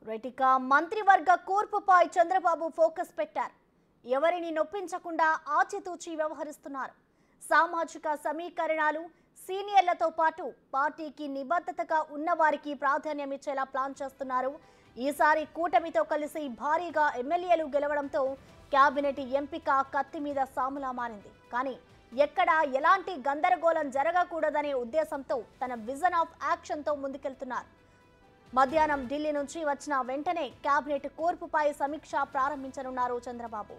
right ఇక మంత్రివర్గ కూర్పుపై Chandrababu focus పెట్టారు ఎవరిని నొప్పించకుండా ఆచితూచి వ్యవహరిస్తున్నారు సామాజిక సమీకరణాలు సీనియర్లతో పాటు పార్టీకి నిబద్ధతగా ఉన్నవారికి ప్రాధాన్యం ఇచ్చేలా ప్లాన్ చేస్తున్నారు ఈసారి కూటమితో కలిసి భారీగా ఎమ్మెల్యేలు గెలవడంతో కేబినెట్ ఎంపిక కత్తి మీద సాములా మారింది కానీ ఎక్కడ ఎలాంటి గందరగోళం జరగకూడదనే ఉద్దేశంతో తన విజన్ ఆఫ్ యాక్షన్తో ముందుకెళ్తున్నారు మధ్యాహ్నం ఢిల్లీ నుంచి వచ్చిన వెంటనే కేబినెట్ కూర్పుపై సమీక్ష ప్రారంభించనున్నారు చంద్రబాబు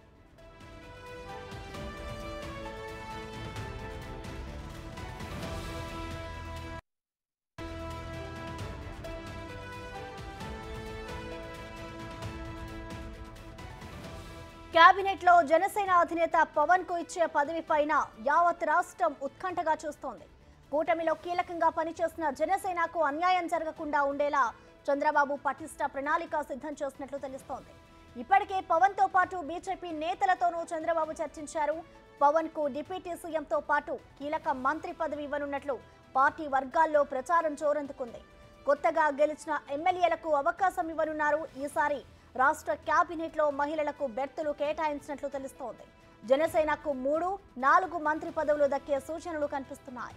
కేబినెట్ లో జనసేన అధినేత పవన్ కు ఇచ్చే పదవి పైన యావత్ రాష్ట్రం ఉత్కంఠగా చూస్తోంది కూటమిలో కీలకంగా పనిచేస్తున్న జనసేనకు అన్యాయం జరగకుండా ఉండేలా చంద్రబాబు పటిష్ట ప్రణాళిక సిద్ధం చేసినట్లు తెలుస్తోంది ఇప్పటికే పవన్ తో పాటు బీజేపీ నేతలతోనూ చంద్రబాబు చర్చించారు పవన్ కు డిప్యూటీ సీఎంతో పాటు కీలక మంత్రి పదవి ఇవ్వనున్నట్లు పార్టీ వర్గాల్లో ప్రచారం జోరందుకుంది కొత్తగా గెలిచిన ఎమ్మెల్యేలకు అవకాశం ఇవ్వనున్నారు ఈసారి రాష్ట్ర కేబినెట్ లో మహిళలకు బెర్తులు కేటాయించినట్లు తెలుస్తోంది జనసేనకు మూడు నాలుగు మంత్రి పదవులు దక్కే సూచనలు కనిపిస్తున్నాయి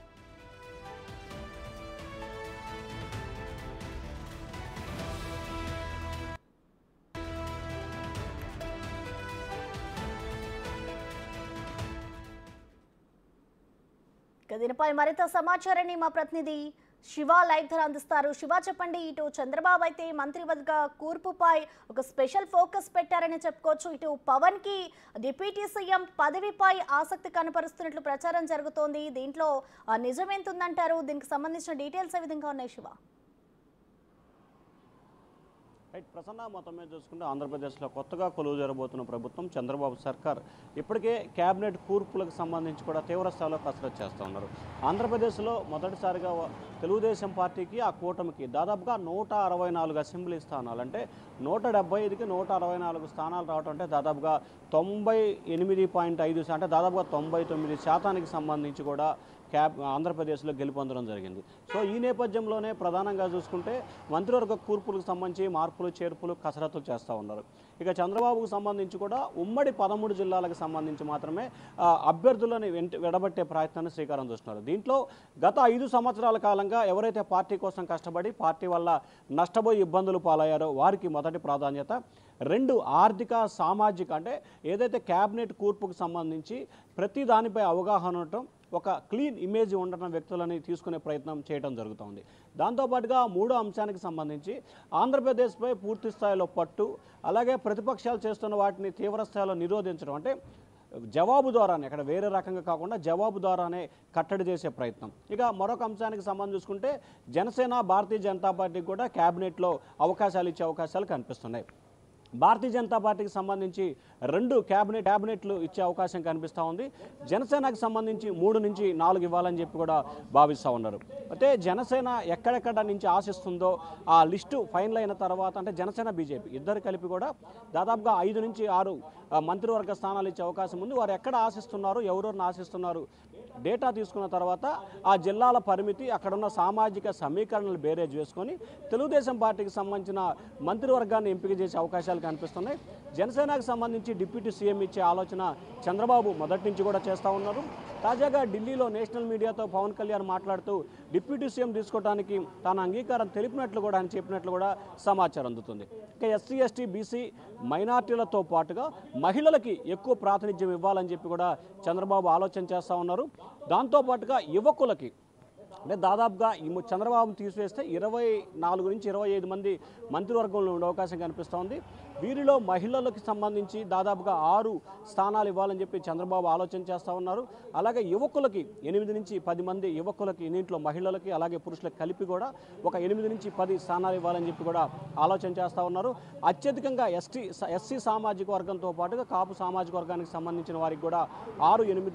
ఇక దీనిపై మరింత సమాచారాన్ని మా ప్రతినిధి శివ లైవ్ ధర అందిస్తారు శివ చెప్పండి ఇటు చంద్రబాబు అయితే మంత్రివర్గ కూర్పుపై ఒక స్పెషల్ ఫోకస్ పెట్టారని చెప్పుకోవచ్చు ఇటు పవన్ కి డిప్యూటీ సీఎం పదవిపై ఆసక్తి కనపరుస్తున్నట్లు ప్రచారం జరుగుతోంది దీంట్లో ఆ, నిజం ఎంత ఉందంటారు దీనికి సంబంధించిన డీటెయిల్స్ ఏ విధంగా ఉన్నాయి శివ రైట్ ప్రసన్న మొత్తం మీద చూసుకుంటే ఆంధ్రప్రదేశ్లో కొత్తగా కొలువు జరబోతున్న ప్రభుత్వం చంద్రబాబు సర్కార్ ఇప్పటికే కేబినెట్ కూర్పులకు సంబంధించి కూడా తీవ్ర స్థాయిలో కసరత్తు చేస్తూ ఉన్నారు ఆంధ్రప్రదేశ్లో మొదటిసారిగా వ- తెలుగుదేశం పార్టీకి ఆ కూటమికి దాదాపుగా నూట అరవై నాలుగు అసెంబ్లీ స్థానాలు అంటే నూట డెబ్బై ఐదుకి నూట అరవై నాలుగు స్థానాలు రావడం అంటే దాదాపుగా తొంభై ఎనిమిది పాయింట్ ఐదు అంటే దాదాపుగా తొంభై తొమ్మిది శాతానికి సంబంధించి కూడా క్యాబ్ ఆంధ్రప్రదేశ్లో గెలుపొందడం జరిగింది సో ఈ నేపథ్యంలోనే ప్రధానంగా చూసుకుంటే మంత్రివర్గ కూర్పులకు సంబంధించి మార్పులు చేర్పులు కసరత్తు చేస్తూ ఉన్నారు ఇక చంద్రబాబుకు సంబంధించి కూడా ఉమ్మడి పదమూడు జిల్లాలకు సంబంధించి మాత్రమే ఆ, అభ్యర్థులని వెంట విడబట్టే ప్రయత్నాన్ని శ్రీకారం చూస్తున్నారు దీంట్లో గత ఐదు సంవత్సరాల కాలంగా ఎవరైతే పార్టీ కోసం కష్టపడి పార్టీ వల్ల నష్టపోయి ఇబ్బందులు పాలయ్యారో వారికి మొదటి ప్రాధాన్యత రెండు ఆర్థిక సామాజిక అంటే ఏదైతే క్యాబినెట్ కూర్పుకు సంబంధించి ప్రతి దానిపై అవగాహన ఉండటం ఒక క్లీన్ ఇమేజ్ ఉండటం వ్యక్తులని తీసుకునే ప్రయత్నం చేయడం జరుగుతోంది దాంతోపాటుగా మూడో అంశానికి సంబంధించి ఆంధ్రప్రదేశ్పై పూర్తి స్థాయిలో పట్టు అలాగే ప్రతిపక్షాలు చేస్తున్న వాటిని తీవ్ర స్థాయిలో నిరోధించడం అంటే జవాబు ద్వారానే ఇక్కడ వేరే రకంగా కాకుండా జవాబు ద్వారానే కట్టడి చేసే ప్రయత్నం ఇక మరొక అంశానికి సంబంధం చూసుకుంటే జనసేన భారతీయ జనతా పార్టీకి కూడా క్యాబినెట్లో అవకాశాలు ఇచ్చే అవకాశాలు కనిపిస్తున్నాయి భారతీయ జనతా పార్టీకి సంబంధించి రెండు క్యాబినెట్ క్యాబినెట్లు ఇచ్చే అవకాశం కనిపిస్తూ ఉంది జనసేనకు సంబంధించి మూడు నుంచి నాలుగు ఇవ్వాలని చెప్పి కూడా భావిస్తూ ఉన్నారు అయితే జనసేన ఎక్కడెక్కడ నుంచి ఆశిస్తుందో ఆ లిస్టు ఫైనల్ అయిన తర్వాత అంటే జనసేన బీజేపీ ఇద్దరు కలిపి కూడా దాదాపుగా ఐదు నుంచి ఆరు ఆ, మంత్రివర్గ స్థానాలు ఇచ్చే అవకాశం ఉంది వారు ఎక్కడ ఆశిస్తున్నారు ఎవరెవరిని ఆశిస్తున్నారు డేటా తీసుకున్న తర్వాత ఆ జిల్లాల పరిమితి అక్కడున్న సామాజిక సమీకరణలు బేరేజ్ వేసుకొని తెలుగుదేశం పార్టీకి సంబంధించిన మంత్రివర్గాన్ని ఎంపిక చేసే అవకాశాలు కనిపిస్తున్నాయి జనసేనకు సంబంధించి డిప్యూటీ సీఎం ఇచ్చే ఆలోచన చంద్రబాబు మొదటి నుంచి కూడా చేస్తూ ఉన్నారు తాజాగా ఢిల్లీలో నేషనల్ మీడియాతో పవన్ కళ్యాణ్ మాట్లాడుతూ డిప్యూటీ సీఎం తీసుకోవడానికి తాను అంగీకారం తెలిపినట్లు కూడా ఆయన చెప్పినట్లు కూడా సమాచారం అందుతుంది ఇక ఎస్సీ ఎస్టీ బీసీ మైనార్టీలతో పాటుగా మహిళలకి ఎక్కువ ప్రాతినిధ్యం ఇవ్వాలని చెప్పి కూడా చంద్రబాబు ఆలోచన చేస్తూ ఉన్నారు దాంతోపాటుగా యువకులకి అంటే దాదాపుగా ఈ ము- చంద్రబాబును తీసివేస్తే ఇరవై నాలుగు నుంచి ఇరవై ఐదు మంది మంత్రివర్గంలో ఉండే అవకాశం కనిపిస్తోంది వీరిలో మహిళలకు సంబంధించి దాదాపుగా ఆరు స్థానాలు ఇవ్వాలని చెప్పి చంద్రబాబు ఆలోచన చేస్తూ ఉన్నారు అలాగే యువకులకి ఎనిమిది నుంచి పది మంది యువకులకి దీంట్లో మహిళలకి అలాగే పురుషులకు కలిపి కూడా ఒక ఎనిమిది నుంచి పది స్థానాలు ఇవ్వాలని చెప్పి కూడా ఆలోచన చేస్తూ ఉన్నారు అత్యధికంగా ఎస్టీ ఎస్సీ సామాజిక వర్గంతో పాటుగా కాపు సామాజిక వర్గానికి సంబంధించిన వారికి కూడా ఆరు ఎనిమిది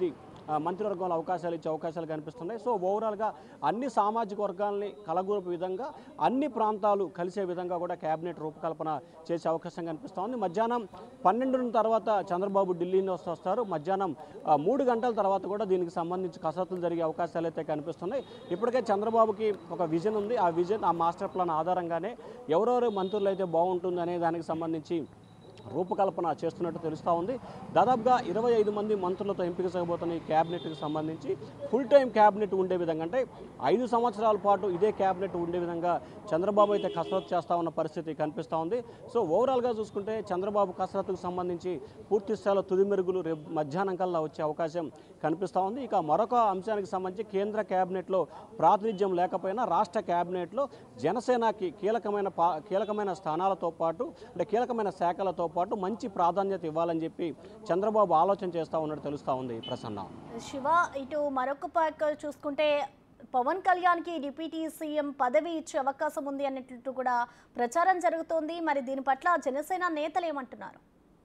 ఆ, మంత్రివర్గంలో అవకాశాలు ఇచ్చే అవకాశాలు కనిపిస్తున్నాయి సో ఓవరాల్గా అన్ని సామాజిక వర్గాల్ని కలగూరపు విధంగా అన్ని ప్రాంతాలు కలిసే విధంగా కూడా కేబినెట్ రూపకల్పన చేసే అవకాశం కనిపిస్తూ ఉంది మధ్యాహ్నం పన్నెండు తర్వాత చంద్రబాబు ఢిల్లీని వస్తూ వస్తారు మధ్యాహ్నం ఆ, మూడు గంటల తర్వాత కూడా దీనికి సంబంధించి కసరత్తులు జరిగే అవకాశాలు అయితే కనిపిస్తున్నాయి ఇప్పటికే చంద్రబాబుకి ఒక విజన్ ఉంది ఆ విజన్ ఆ మాస్టర్ ప్లాన్ ఆధారంగానే ఎవరెవరు మంత్రులు అయితే బాగుంటుంది అనే దానికి సంబంధించి రూపకల్పన చేస్తున్నట్టు తెలుస్తూ ఉంది దాదాపుగా ఇరవై ఐదు మంది మంత్రులతో ఎంపిక చేయబోతున్న ఈ క్యాబినెట్కి సంబంధించి ఫుల్ టైం క్యాబినెట్ ఉండే విధంగా అంటే ఐదు సంవత్సరాల పాటు ఇదే క్యాబినెట్ ఉండే విధంగా చంద్రబాబు అయితే కసరత్తు చేస్తా ఉన్న పరిస్థితి కనిపిస్తూ ఉంది సో ఓవరాల్గా చూసుకుంటే చంద్రబాబు కసరత్తుకు సంబంధించి పూర్తి స్థాయిలో తుది మెరుగులు రేపు మధ్యాహ్నం కల్లా వచ్చే అవకాశం కనిపిస్తూ ఉంది ఇక మరొక అంశానికి సంబంధించి కేంద్ర క్యాబినెట్లో ప్రాతినిధ్యం లేకపోయినా రాష్ట్ర క్యాబినెట్లో జనసేనకి కీలకమైన పా కీలకమైన స్థానాలతో పాటు అంటే కీలకమైన శాఖలతో పాటు మంచి ప్రాధాన్యత ఇవ్వాలని చెప్పి చంద్రబాబు ఆలోచన చేస్తూ ఉన్నట్టు తెలుస్తూ ఉంది ప్రసన్న శివ ఇటు మరొక పక్క చూసుకుంటే పవన్ కళ్యాణ్కి డిప్యూటీ సీఎం పదవి ఇచ్చే అవకాశం ఉంది అన్నట్లు కూడా ప్రచారం జరుగుతోంది మరి దీని పట్ల జనసేన నేతలు ఏమంటున్నారు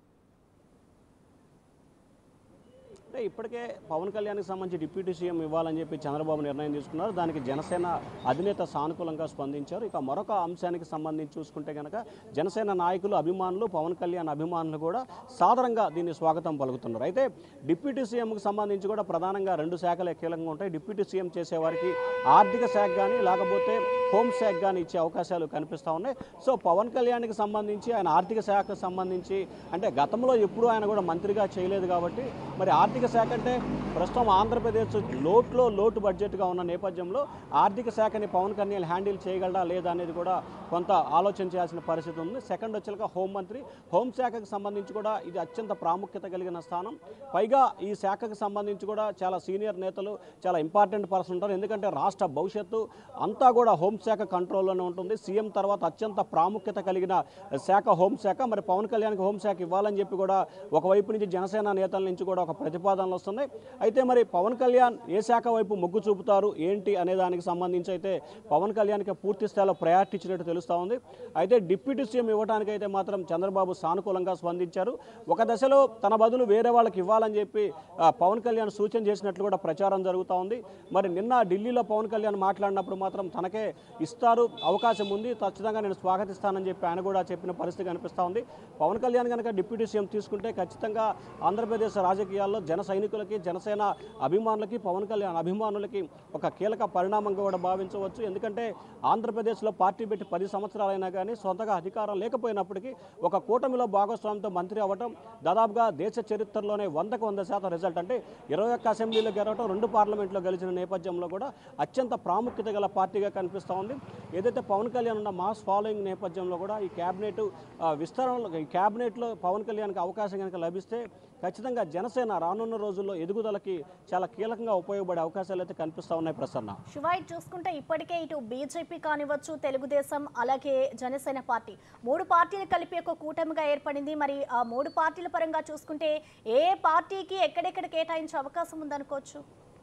అంటే ఇప్పటికే పవన్ కళ్యాణ్కి సంబంధించి డిప్యూటీ సీఎం ఇవ్వాలని చెప్పి చంద్రబాబు నిర్ణయం తీసుకున్నారు దానికి జనసేన అధినేత సానుకూలంగా స్పందించారు ఇక మరొక అంశానికి సంబంధించి చూసుకుంటే కనుక జనసేన నాయకులు అభిమానులు పవన్ కళ్యాణ్ అభిమానులు కూడా సాధారణంగా దీన్ని స్వాగతం పలుకుతున్నారు అయితే డిప్యూటీ సీఎంకి సంబంధించి కూడా ప్రధానంగా రెండు శాఖలే కీలకంగా ఉంటాయి డిప్యూటీ సీఎం చేసేవారికి ఆర్థిక శాఖ కానీ లేకపోతే హోమ్ శాఖ కానీ ఇచ్చే అవకాశాలు కనిపిస్తూ ఉన్నాయి సో పవన్ కళ్యాణ్కి సంబంధించి ఆయన ఆర్థిక శాఖకు సంబంధించి అంటే గతంలో ఎప్పుడూ ఆయన కూడా మంత్రిగా చేయలేదు కాబట్టి మరి ఆర్థిక శాఖ అంటే ప్రస్తుతం ఆంధ్రప్రదేశ్ లోట్లో లోటు బడ్జెట్గా ఉన్న నేపథ్యంలో ఆర్థిక శాఖని పవన్ కళ్యాణ్ హ్యాండిల్ చేయగలడా లేదా అనేది కూడా కొంత ఆలోచన చేయాల్సిన పరిస్థితి ఉంది సెకండ్ వచ్చాక హోంమంత్రి హోంశాఖకు సంబంధించి కూడా ఇది అత్యంత ప్రాముఖ్యత కలిగిన స్థానం పైగా ఈ శాఖకు సంబంధించి కూడా చాలా సీనియర్ నేతలు చాలా ఇంపార్టెంట్ పర్సన్ ఉంటారు ఎందుకంటే రాష్ట్ర భవిష్యత్తు అంతా కూడా హోంశాఖ కంట్రోల్లోనే ఉంటుంది సీఎం తర్వాత అత్యంత ప్రాముఖ్యత కలిగిన శాఖ హోంశాఖ మరి పవన్ కళ్యాణ్కి హోంశాఖ ఇవ్వాలని చెప్పి కూడా ఒకవైపు నుంచి జనసేన నేతల నుంచి కూడా ఒక ప్రతిపాదనలు వస్తున్నాయి అయితే మరి పవన్ కళ్యాణ్ ఏ శాఖ వైపు మొగ్గు చూపుతారు ఏంటి అనే దానికి సంబంధించి అయితే పవన్ కళ్యాణ్కి పూర్తి స్థాయిలో ప్రయారిటీ ఇచ్చినట్టు తెలుస్తూ ఉంది అయితే డిప్యూటీ సీఎం ఇవ్వడానికి అయితే మాత్రం చంద్రబాబు సానుకూలంగా స్పందించారు ఒక దశలో తన బదులు వేరే వాళ్ళకి ఇవ్వాలని చెప్పి ఆ, పవన్ కళ్యాణ్ సూచన చేసినట్లు కూడా ప్రచారం జరుగుతూ ఉంది మరి నిన్న ఢిల్లీలో పవన్ కళ్యాణ్ మాట్లాడినప్పుడు మాత్రం తనకే ఇస్తారు అవకాశం ఉంది ఖచ్చితంగా నేను స్వాగతిస్తానని చెప్పి ఆయన కూడా చెప్పిన పరిస్థితి కనిపిస్తూ ఉంది పవన్ కళ్యాణ్ కనుక డిప్యూటీ సీఎం తీసుకుంటే ఖచ్చితంగా ఆంధ్రప్రదేశ్ రాజకీయాల్లో జన సైనికులకి జనసేన అభిమానులకి పవన్ కళ్యాణ్ అభిమానులకి ఒక కీలక పరిణామంగా కూడా భావించవచ్చు ఎందుకంటే ఆంధ్రప్రదేశ్లో పార్టీ పెట్టి పది సంవత్సరాలైనా కానీ సొంతగా అధికారం లేకపోయినప్పటికీ ఒక కూటమిలో భాగస్వామితో మంత్రి అవ్వటం దాదాపుగా దేశ చరిత్రలోనే వందకు వంద శాతం రిజల్ట్ అంటే ఇరవై ఒక్క అసెంబ్లీలో గెలవటం రెండు పార్లమెంట్లో గెలిచిన నేపథ్యంలో కూడా అత్యంత ప్రాముఖ్యత గల పార్టీగా కనిపిస్తూ ఉంది ఏదైతే పవన్ కళ్యాణ్ ఉన్న మాస్ ఫాలోయింగ్ నేపథ్యంలో కూడా ఈ క్యాబినెట్ ఆ, విస్తరణలో ఈ క్యాబినెట్లో పవన్ కళ్యాణ్కి అవకాశం కనుక లభిస్తే ఖచ్చితంగా జనసేన రానున్న రోజుల్లో ఎదుగుదలకి చాలా కీలకంగా ఉపయోగపడే అవకాశాలు అయితే కనిపిస్తూ ఉన్నాయి ప్రసన్న శివాయి చూసుకుంటే ఇప్పటికే ఇటు బీజేపీ కానివచ్చు తెలుగుదేశం అలాగే జనసేన పార్టీ మూడు పార్టీలు కలిపి ఒక కూటమిగా ఏర్పడింది మరి ఆ మూడు పార్టీల పరంగా చూసుకుంటే ఏ పార్టీకి ఎక్కడెక్కడ కేటాయించే అవకాశం ఉందనుకోవచ్చు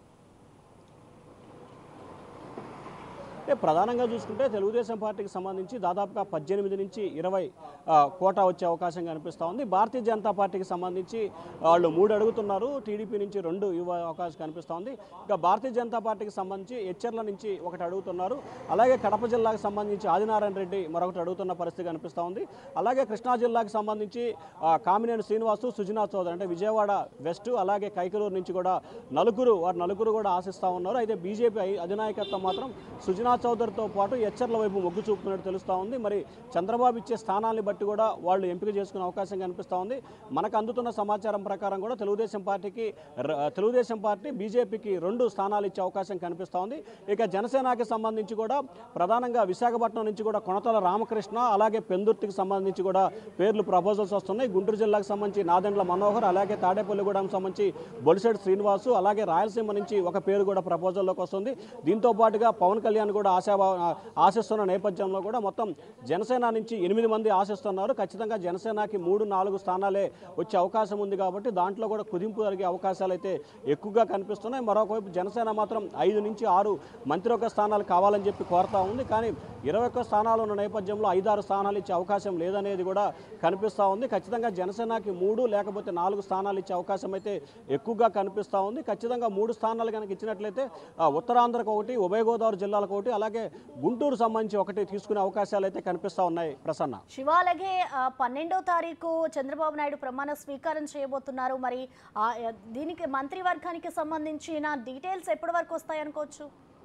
అంటే ప్రధానంగా చూసుకుంటే తెలుగుదేశం పార్టీకి సంబంధించి దాదాపుగా పద్దెనిమిది నుంచి ఇరవై ఆ, కోటా వచ్చే అవకాశం కనిపిస్తూ ఉంది భారతీయ జనతా పార్టీకి సంబంధించి వాళ్ళు మూడు అడుగుతున్నారు టీడీపీ నుంచి రెండు ఇవ్వ అవకాశం కనిపిస్తూ ఉంది ఇక భారతీయ జనతా పార్టీకి సంబంధించి హెచ్చర్ల నుంచి ఒకటి అడుగుతున్నారు అలాగే కడప జిల్లాకు సంబంధించి ఆదినారాయణ రెడ్డి మరొకటి అడుగుతున్న పరిస్థితి కనిపిస్తూ ఉంది అలాగే కృష్ణా జిల్లాకు సంబంధించి ఆ, కామినేని శ్రీనివాసు సుజనా చౌదరి అంటే విజయవాడ వెస్ట్ అలాగే కైకలూరు నుంచి కూడా నలుగురు వారు నలుగురు కూడా ఆశిస్తూ ఉన్నారు అయితే బీజేపీ అధినాయకత్వం మాత్రం సుజనా చౌదరితో పాటు హెచ్చర్ల వైపు మొగ్గు చూపుతున్నట్టు తెలుస్తూ ఉంది మరి చంద్రబాబు ఇచ్చే స్థానాన్ని బట్టి కూడా వాళ్ళు ఎంపిక చేసుకునే అవకాశం కనిపిస్తూ ఉంది మనకు అందుతున్న సమాచారం ప్రకారం కూడా తెలుగుదేశం పార్టీకి ర- తెలుగుదేశం పార్టీ బీజేపీకి రెండు స్థానాలు ఇచ్చే అవకాశం కనిపిస్తూ ఉంది ఇక జనసేనకి సంబంధించి కూడా ప్రధానంగా విశాఖపట్నం నుంచి కూడా కొనతల రామకృష్ణ అలాగే పెందుర్తికి సంబంధించి కూడా పేర్లు ప్రపోజల్స్ వస్తున్నాయి గుంటూరు జిల్లాకు సంబంధించి నాదెండ్ల మనోహర్ అలాగే తాడేపల్లిగూడెం సంబంధించి బొలిశెట్టి శ్రీనివాసు అలాగే రాయలసీమ నుంచి ఒక పేరు కూడా ప్రపోజల్లోకి వస్తుంది దీంతో పాటుగా పవన్ కళ్యాణ్ కూడా కూడా ఆశాభా ఆశిస్తున్న నేపథ్యంలో కూడా మొత్తం జనసేన నుంచి ఎనిమిది మంది ఆశిస్తున్నారు ఖచ్చితంగా జనసేనకి మూడు నాలుగు స్థానాలే వచ్చే అవకాశం ఉంది కాబట్టి దాంట్లో కూడా కుదింపు జరిగే అవకాశాలు అయితే ఎక్కువగా కనిపిస్తున్నాయి మరొకవైపు జనసేన మాత్రం ఐదు నుంచి ఆరు మంత్రివర్గ స్థానాలు కావాలని చెప్పి కోరుతా ఉంది కానీ ఇరవై ఒక్క స్థానాలు ఉన్న నేపథ్యంలో ఐదారు స్థానాలు ఇచ్చే అవకాశం లేదనేది కూడా కనిపిస్తూ ఉంది ఖచ్చితంగా జనసేనకి మూడు లేకపోతే నాలుగు స్థానాలు ఇచ్చే అవకాశం అయితే ఎక్కువగా కనిపిస్తూ ఉంది ఖచ్చితంగా మూడు స్థానాలు కనుక ఇచ్చినట్లయితే ఆ, ఉత్తరాంధ్రకు ఒకటి ఉభయ గోదావరి జిల్లాలకు ఒకటి అలాగే గుంటూరు సంబంధించి ఒకటి తీసుకునే అవకాశాలు అయితే కనిపిస్తూ ఉన్నాయి ప్రసన్న శివ అలాగే ఆ, పన్నెండో తారీఖు చంద్రబాబు నాయుడు ప్రమాణ స్వీకారం చేయబోతున్నారు మరి ఆ, దీనికి మంత్రివర్గానికి సంబంధించిన డీటెయిల్స్ ఎప్పటి వరకు వస్తాయనుకోవచ్చు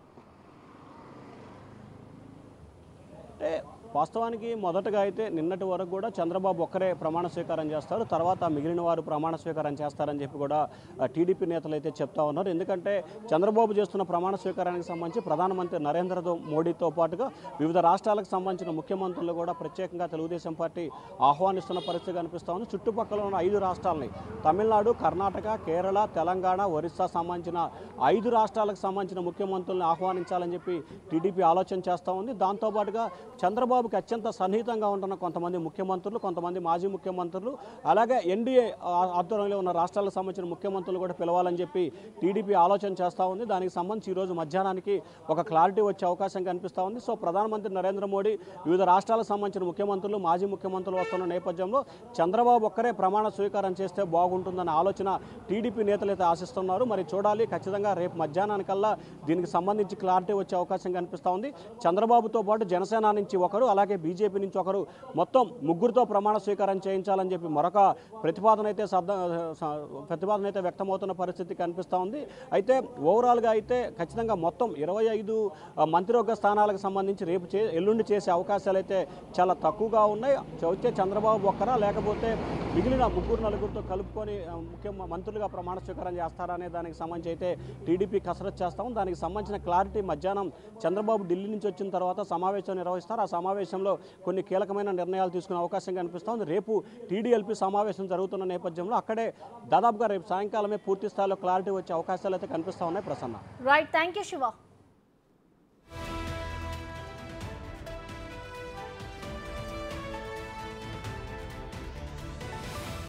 అంటే వాస్తవానికి మొదటగా అయితే నిన్నటి వరకు కూడా చంద్రబాబు ఒక్కరే ప్రమాణ స్వీకారం చేస్తారు తర్వాత మిగిలిన వారు ప్రమాణ స్వీకారం చేస్తారని చెప్పి కూడా ఆ, టీడీపీ నేతలు అయితే చెప్తా ఉన్నారు ఎందుకంటే చంద్రబాబు చేస్తున్న ప్రమాణ స్వీకారానికి సంబంధించి ప్రధానమంత్రి నరేంద్ర దో- మోడీతో పాటుగా వివిధ రాష్ట్రాలకు సంబంధించిన ముఖ్యమంత్రులు కూడా ప్రత్యేకంగా తెలుగుదేశం పార్టీ ఆహ్వానిస్తున్న పరిస్థితి కనిపిస్తూ ఉంది చుట్టుపక్కల ఉన్న ఐదు రాష్ట్రాలని తమిళనాడు కర్ణాటక కేరళ తెలంగాణ ఒరిస్సా సంబంధించిన ఐదు రాష్ట్రాలకు సంబంధించిన ముఖ్యమంత్రులను ఆహ్వానించాలని చెప్పి టీడీపీ ఆలోచన చేస్తూ ఉంది దాంతోపాటుగా చంద్రబాబుకి అత్యంత సన్నిహితంగా ఉంటున్న కొంతమంది ముఖ్యమంత్రులు కొంతమంది మాజీ ముఖ్యమంత్రులు అలాగే ఎన్డీఏ ఆధ్వర్యంలో ఉన్న రాష్ట్రాలకు సంబంధించిన ముఖ్యమంత్రులు కూడా పిలవాలని చెప్పి టీడీపీ ఆలోచన చేస్తూ ఉంది దానికి సంబంధించి ఈరోజు మధ్యాహ్నానికి ఒక క్లారిటీ వచ్చే అవకాశం కనిపిస్తూ ఉంది సో ప్రధానమంత్రి నరేంద్ర మోడీ వివిధ రాష్ట్రాలకు సంబంధించిన ముఖ్యమంత్రులు మాజీ ముఖ్యమంత్రులు వస్తున్న నేపథ్యంలో చంద్రబాబు ఒక్కరే ప్రమాణ స్వీకారం చేస్తే బాగుంటుందన్న ఆలోచన టీడీపీ నేతలు అయితే ఆశిస్తున్నారు మరి చూడాలి ఖచ్చితంగా రేపు మధ్యాహ్నానికల్లా దీనికి సంబంధించి క్లారిటీ వచ్చే అవకాశం కనిపిస్తూ ఉంది చంద్రబాబుతో పాటు జనసేన నుంచి ఒకరు అలాగే బీజేపీ నుంచి ఒకరు మొత్తం ముగ్గురితో ప్రమాణ స్వీకారం చేయించాలని చెప్పి మరొక ప్రతిపాదన అయితే సర్ద స- ప్రతిపాదన అయితే వ్యక్తమవుతున్న పరిస్థితి కనిపిస్తూ ఉంది అయితే ఓవరాల్గా అయితే ఖచ్చితంగా మొత్తం ఇరవై ఐదు మంత్రివర్గ స్థానాలకు సంబంధించి రేపు చే ఎల్లుండి చేసే అవకాశాలు అయితే చాలా తక్కువగా ఉన్నాయి వచ్చే చంద్రబాబు ఒక్కరా లేకపోతే మిగిలిన ముగ్గురు నలుగురితో కలుపుకొని ఆ, ముఖ్య మంత్రులుగా ప్రమాణ స్వీకారం చేస్తారా అనే దానికి సంబంధించి అయితే టీడీపీ కసరత్తు చేస్తాం దానికి సంబంధించిన క్లారిటీ మధ్యాహ్నం చంద్రబాబు ఢిల్లీ నుంచి వచ్చిన తర్వాత సమావేశం నిర్వహిస్తారు ఆ సమావేశంలో కొన్ని కీలకమైన నిర్ణయాలు తీసుకునే అవకాశం కనిపిస్తోంది రేపు టీడీఎల్పీ సమావేశం జరుగుతున్న నేపథ్యంలో అక్కడే దాదాపుగా రేపు సాయంకాలమే పూర్తి స్థాయిలో క్లారిటీ వచ్చే అవకాశాలు అయితే కనిపిస్తూ ఉన్నాయి Prasanna right thank you Shiva